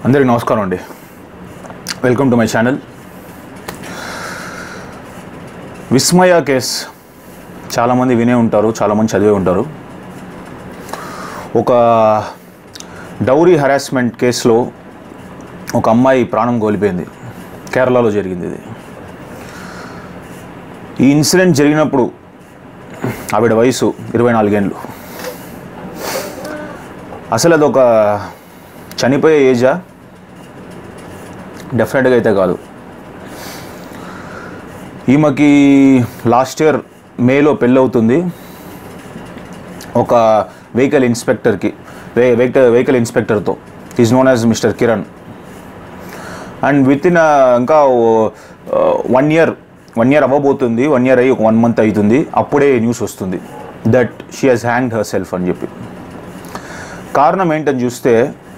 అందరికీ నమస్కారం అండి welcome to my channel Vismaya case చాలామంది వినే ఉంటారు చాలామంది చదివే ఉంటారు ఒక డౌరీ హరాస్మెంట్ కేసులో ఒక అమ్మాయి ప్రాణం కోల్పోయింది కేరళలో జరిగింది ఇది ఈ ఇన్సిడెంట్ జరిగినప్పుడు ఆవిడ వయసు ఇరవై నాలుగేళ్ళు అసలు అదొక చనిపోయే ఏజా డెఫినెట్గా అయితే కాదు ఈమెకి లాస్ట్ ఇయర్ మేలో పెళ్ళవుతుంది ఒక వెహికల్ ఇన్స్పెక్టర్కి వే వెహికల్ వెహికల్ ఇన్స్పెక్టర్తో is known as mister Kiran and within ఇంకా వన్ ఇయర్ వన్ ఇయర్ అవ్వబోతుంది వన్ ఇయర్ అయ్యి ఒక వన్ మంత్ అవుతుంది అప్పుడే న్యూస్ వస్తుంది that she has hang herself అని చెప్పి కారణం ఏంటని చూస్తే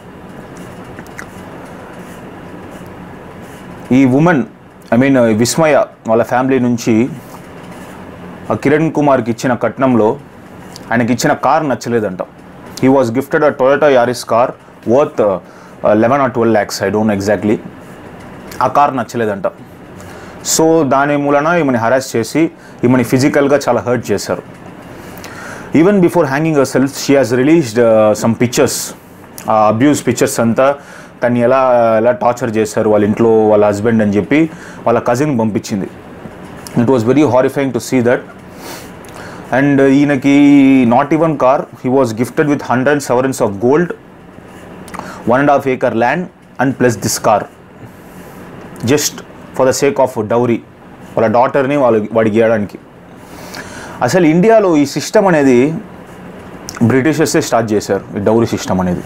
ఈ ఉమెన్ ఐ మీన్ విస్మయ వాళ్ళ ఫ్యామిలీ నుంచి ఆ కిరణ్ కుమార్కి ఇచ్చిన కట్నంలో ఆయనకి ఇచ్చిన కార్ నచ్చలేదంట he was gifted a Toyota Yaris car worth eleven or twelve lakhs I don't exactly ఆ కార్ నచ్చలేదంట సో దాని మూలన ఈమెని హరాస్ చేసి ఈమెని ఫిజికల్గా చాలా హర్ట్ చేశారు even before hanging herself she has released some pictures ఆ అబ్యూస్ పిక్చర్స్ అంతా తను ఎలా ఎలా టార్చర్ చేశారు వాళ్ళ ఇంట్లో వాళ్ళ హస్బెండ్ అని చెప్పి వాళ్ళ కజిన్ పంపించింది it was very horrifying to see that and ఈయనకి not even car he was gifted with hundred sovereigns of gold one and half acre land and plus this car just for the sake of dowry వాళ్ళ డాటర్ని వాళ్ళు వాడికి ఇవ్వడానికి అసలు ఇండియాలో ఈ system అనేది బ్రిటిషర్సే స్టార్ట్ చేశారు ఈ డౌరీ సిస్టమ్ అనేది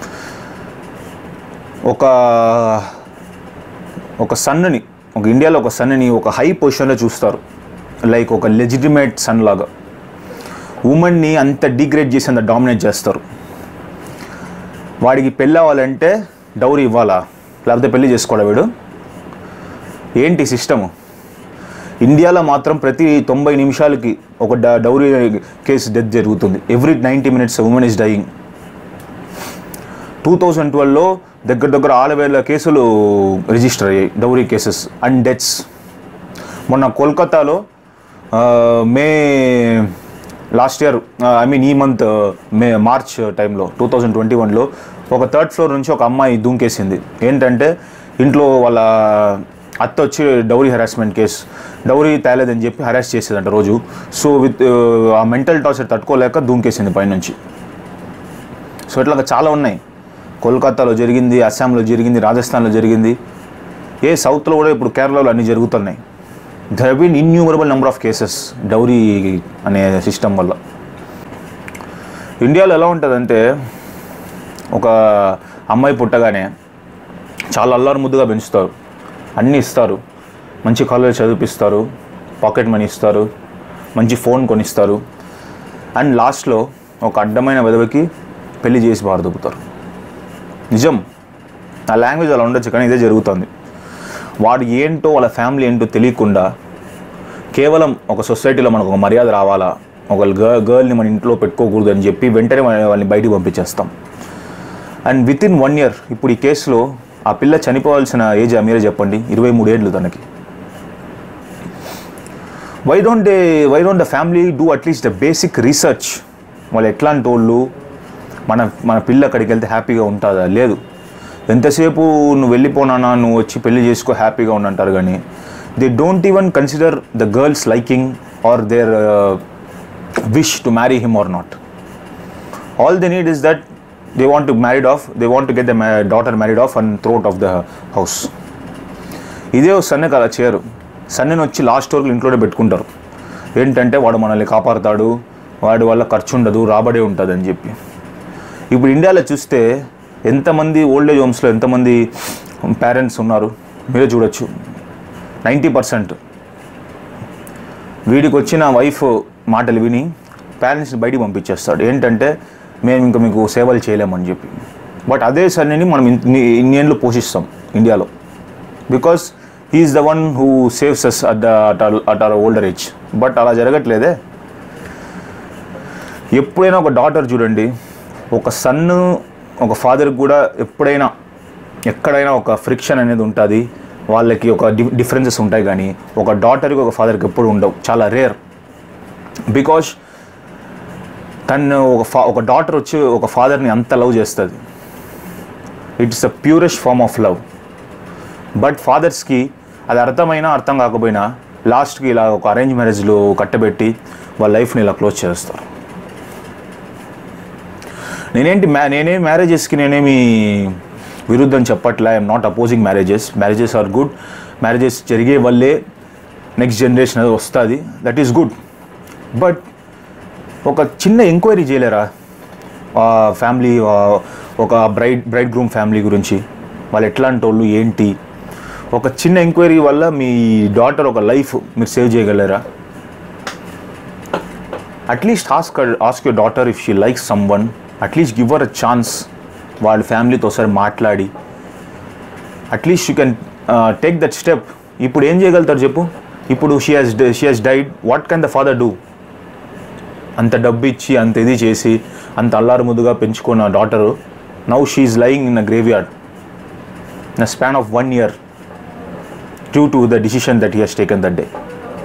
ఒక ఒక సన్నని ఒక ఇండియాలో ఒక సన్నని ఒక హై పొజిషన్లో చూస్తారు లైక్ ఒక లెజిటిమేట్ సన్ లాగా ఉమెన్ని అంత డిగ్రేడ్ చేసి అంత డామినేట్ చేస్తారు వాడికి పెళ్ళి అవ్వాలంటే డౌరీ ఇవ్వాలా లేకపోతే పెళ్లి చేసుకోవాలా వీడు ఏంటి సిస్టము ఇండియాలో మాత్రం ప్రతి తొంభై నిమిషాలకి ఒక డ- డౌరీ కేసు డెత్ జరుగుతుంది every ninety minutes women is dying two thousand ట్వెల్వ్లో దగ్గర దగ్గర ఆరు వేల కేసులు రిజిస్టర్ అయ్యాయి డౌరీ కేసెస్ అండ్ డెత్స్ మొన్న కోల్కతాలో ఆ, May last year I mean ఈ మంత్ మే మార్చ్ టైంలో టూ థౌజండ్ ట్వంటీ వన్లో ఒక థర్డ్ ఫ్లోర్ నుంచి ఒక అమ్మాయి దూకేసింది ఏంటంటే ఇంట్లో వాళ్ళ అత్త వచ్చి డౌరీ హెరాస్మెంట్ కేసు డౌరీ తేలేదని చెప్పి హెరాస్ చేసేదంట రోజు సో విత్ ఆ మెంటల్ టార్చర్ తట్టుకోలేక దూకేసింది పైనుంచి సో ఇట్లాగా చాలా ఉన్నాయి కోల్కతాలో జరిగింది అస్సాంలో జరిగింది రాజస్థాన్లో జరిగింది ఏ సౌత్లో కూడా ఇప్పుడు కేరళలో అన్నీ జరుగుతున్నాయి there been innumerable number of cases dowry అనే సిస్టమ్ వల్ల ఇండియాలో ఎలా ఉంటుందంటే ఒక అమ్మాయి పుట్టగానే చాలా అల్లారు ముద్దుగా పెంచుతారు అన్నీ ఇస్తారు మంచి కాలేజ్ చదివిపిస్తారు పాకెట్ మనీ ఇస్తారు మంచి ఫోన్ కొనిస్తారు అండ్ లాస్ట్లో ఒక అడ్డమైన విధవకి పెళ్లి చేసి బారదొబ్బుతారు నిజం నా లాంగ్వేజ్ అలా ఉండొచ్చు కానీ ఇదే జరుగుతుంది వాడు ఏంటో వాళ్ళ ఫ్యామిలీ ఏంటో తెలియకుండా కేవలం ఒక సొసైటీలో మనకు ఒక మర్యాద రావాలా ఒక గర్ల్ గర్ల్ని మన ఇంట్లో పెట్టుకోకూడదు అని చెప్పి వెంటనే మన- వాళ్ళని బయటికి పంపించేస్తాం and within one year ఇప్పుడు ఈ కేసులో ఆ పిల్ల చనిపోవాల్సిన ఏజ్ మీరే చెప్పండి ఇరవై మూడేళ్ళు తనకి why don't they why don't the family do at least the basic research వాళ్ళు ఎట్లాంటి వాళ్ళు మన మన పిల్ల అక్కడికి వెళ్తే హ్యాపీగా ఉంటుందా లేదు ఎంతసేపు నువ్వు వెళ్ళిపోనానా నువ్వు వచ్చి పెళ్లి చేసుకో హ్యాపీగా ఉండంటారు కానీ they don't even consider the girls liking or their wish to marry him or not all they need is that they want to married off they want to get the daughter married off and throw it off the house ఇదే సన్నకి అలా చేయరు సన్నని వచ్చి last వరకు ఇంట్లోనే పెట్టుకుంటారు ఏంటంటే వాడు మనల్ని కాపాడుతాడు వాడి వల్ల ఖర్చు ఉండదు రాబడే ఉంటుంది అని చెప్పి ఇప్పుడు ఇండియాలో చూస్తే ఎంతమంది ఓల్డ్ ఏజ్ హోమ్స్లో ఎంతమంది పేరెంట్స్ ఉన్నారు మీరే చూడొచ్చు నైంటీ పర్సెంట్ వీడికి వచ్చిన వైఫ్ మాటలు విని పేరెంట్స్ని బయటికి పంపించేస్తాడు ఏంటంటే మేము ఇంకా మీకు సేవలు చేయలేమని చెప్పి బట్ అదే సన్నని మనం ఇన్ని ఇన్నేళ్ళు పోషిస్తాం ఇండియాలో because he's the one who saves us at the at our older age but అలా జరగట్లేదే ఎప్పుడైనా ఒక డాటర్ చూడండి ఒక సన్ ఒక ఫాదర్ కూడా ఎప్పుడైనా ఎక్కడైనా ఒక ఫ్రిక్షన్ అనేది ఉంటుంది వాళ్ళకి ఒక డి డిఫరెన్సెస్ ఉంటాయి కానీ ఒక డాటర్కి ఒక ఫాదర్కి ఎప్పుడు ఉండవు చాలా రేర్ బికాజ్ తను ఒక ఫా ఒక డాటర్ వచ్చి ఒక ఫాదర్ని అంత లవ్ చేస్తుంది it's a purest form of love but ఫాదర్స్కి అది అర్థమైనా అర్థం కాకపోయినా లాస్ట్కి ఇలా ఒక అరేంజ్ మ్యారేజ్లో కట్టబెట్టి వాళ్ళ లైఫ్ని ఇలా క్లోజ్ చేస్తారు నేనేంటి మ్యా నేనేం మ్యారేజెస్కి నేనేమి విరుద్ధం చెప్పట్లే I'm not opposing marriages marriages are good marriages జరిగే వల్లే నెక్స్ట్ జనరేషన్ అది వస్తుంది దట్ ఈస్ గుడ్ బట్ ఒక చిన్న ఎంక్వైరీ చేయలేరా ఫ్యామిలీ ఒక బ్రైడ్ బ్రైడ్ గ్రూమ్ ఫ్యామిలీ గురించి వాళ్ళు ఎట్లాంటి వాళ్ళు ఏంటి ఒక చిన్న ఎంక్వైరీ వల్ల మీ డాటర్ ఒక లైఫ్ మీరు సేవ్ చేయగలరా at least ask ask your daughter if she like someone at least give her a chance వాళ్ళ ఫ్యామిలీతో ఒకసారి మాట్లాడి at least you can take that step ఇప్పుడు ఏం చేయగలుగుతారు చెప్పు ఇప్పుడు she has she has died what can the father do అంత డబ్బు ఇచ్చి అంత ఇది చేసి అంత అల్లారు ముద్దుగా పెంచుకున్న daughter now she's lying in a graveyard in a span of one year due to the decision that he has taken that day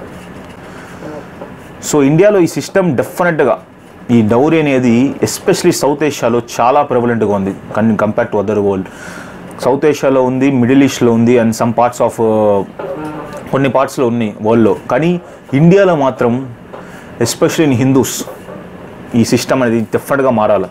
so ఇండియాలో ఈ సిస్టమ్ డెఫినెట్గా ఈ డౌరీ అనేది ఎస్పెషలీ సౌత్ ఏషియాలో చాలా ప్రెవలెంట్గా ఉంది కన్ compare to other world south ఏషియాలో ఉంది మిడిల్ ఈస్ట్లో ఉంది అండ్ సమ్ పార్ట్స్ ఆఫ్ కొన్ని పార్ట్స్లో ఉన్నాయి వరల్డ్లో కానీ ఇండియాలో మాత్రం ఎస్పెషలీ ఇన్ హిందూస్ ఈ సిస్టమ్ అనేది డెఫినెట్గా మారాలి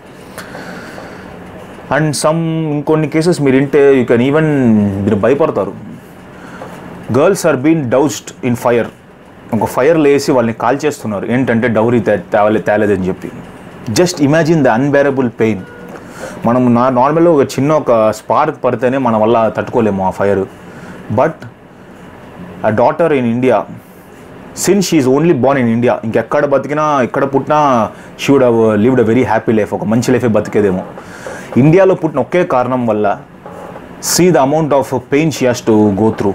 అండ్ సమ్ ఇంకొన్ని కేసెస్ మీరు వింటే యూ కెన్ ఈవెన్ మీరు భయపడతారు girls are been doused in fire ఒక ఫైర్లో వేసి వాళ్ళని కాల్ చేస్తున్నారు ఏంటంటే డౌరీ తే తేవలే తేలేదని చెప్పి just imagine the unbearable pain మనం నా నార్మల్గా ఒక చిన్న ఒక స్పార్క్ పడితేనే మన వల్ల తట్టుకోలేము ఆ ఫైర్ బట్ ఆ daughter in India since she's only born in India ఇంకెక్కడ బతికినా ఎక్కడ పుట్టినా she would have lived a very happy life ఒక మంచి లైఫే బతికేదేమో ఇండియాలో పుట్టిన ఒకే కారణం వల్ల see the amount of pain she has to go through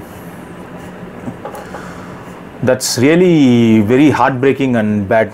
that's really very heartbreaking and bad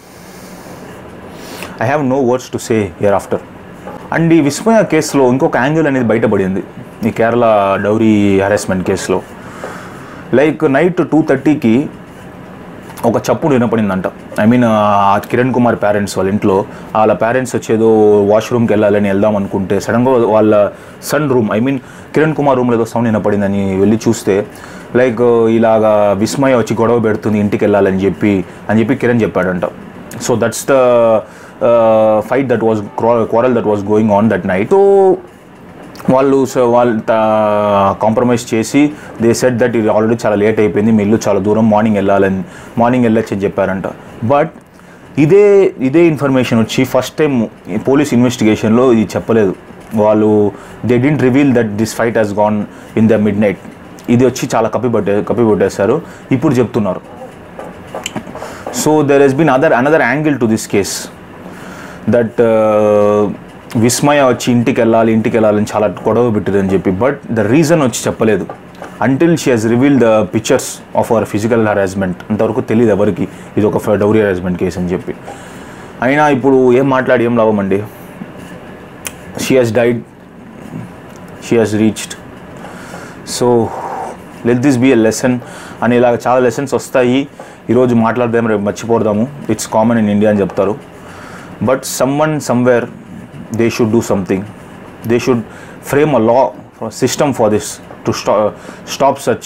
I have no words to say year after and ఈ విస్మయ కేసులో ఇంకొక యాంగిల్ అనేది బయటపడింది ఈ కేరళ డౌరీ హెరాస్మెంట్ కేసులో లైక్ నైట్ టూ థర్టీకి ఒక చప్పుడు వినపడిందంట ఐ మీన్ ఆ కిరణ్ కుమార్ పేరెంట్స్ వాళ్ళ ఇంట్లో వాళ్ళ పేరెంట్స్ వచ్చేదో వాష్రూమ్కి వెళ్ళాలని వెళ్దాం అనుకుంటే సడన్గా వాళ్ళ son room I mean Kiran Kumar రూమ్లో ఏదో సౌండ్ వినపడిందని వెళ్ళి చూస్తే లైక్ ఇలాగా విస్మయ వచ్చి గొడవ పెడుతుంది ఇంటికి వెళ్ళాలని చెప్పి అని చెప్పి కిరణ్ చెప్పాడంట so that's the fight that was quarrel that was going on that night so వాళ్ళు సో వాళ్ళు కాంప్రమైజ్ చేసి దే సెట్ దట్ ఇది ఆల్రెడీ చాలా లేట్ అయిపోయింది మీ ఇల్లు చాలా దూరం మార్నింగ్ వెళ్ళాలని మార్నింగ్ వెళ్ళొచ్చు అని చెప్పారంట బట్ ఇదే ఇదే ఇన్ఫర్మేషన్ వచ్చి ఫస్ట్ టైం పోలీస్ ఇన్వెస్టిగేషన్లో ఇది చెప్పలేదు వాళ్ళు they didn't reveal that this fight has gone in the midnight ఇది వచ్చి చాలా కప్పిపట్టే కప్పిపట్టేశారు ఇప్పుడు చెప్తున్నారు so there has been other another angle to this case that Vismaya వచ్చి ఇంటికి వెళ్ళాలి ఇంటికి వెళ్ళాలని చాలా గొడవ పెట్టిందని చెప్పి బట్ ద రీజన్ వచ్చి చెప్పలేదు until she has reveal the pictures of our physical harassment అంతవరకు తెలియదు ఎవరికి ఇది ఒక డౌరీ హరాస్మెంట్ కేసు అని చెప్పి అయినా ఇప్పుడు ఏం మాట్లాడి ఏం లాభం అండి she has died she has reached so let this be a lesson అని ఇలాగ చాలా లెసన్స్ వస్తాయి ఈరోజు మాట్లాడదాం రేపు మర్చిపోదాము ఇట్స్ కామన్ ఇన్ ఇండియా అని చెప్తారు but someone somewhere they should do something they should frame a law system for this to stop such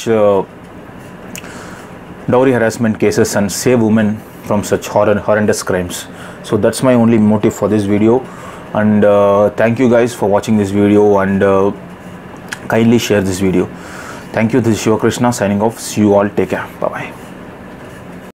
dowry harassment cases and save women from such horror, horrendous crimes. So that's my only motive for this video. And uh, thank you guys for watching this video and uh, kindly share this video. Thank you. This is Shiva Krishna signing off. See you all. Take care. Bye bye.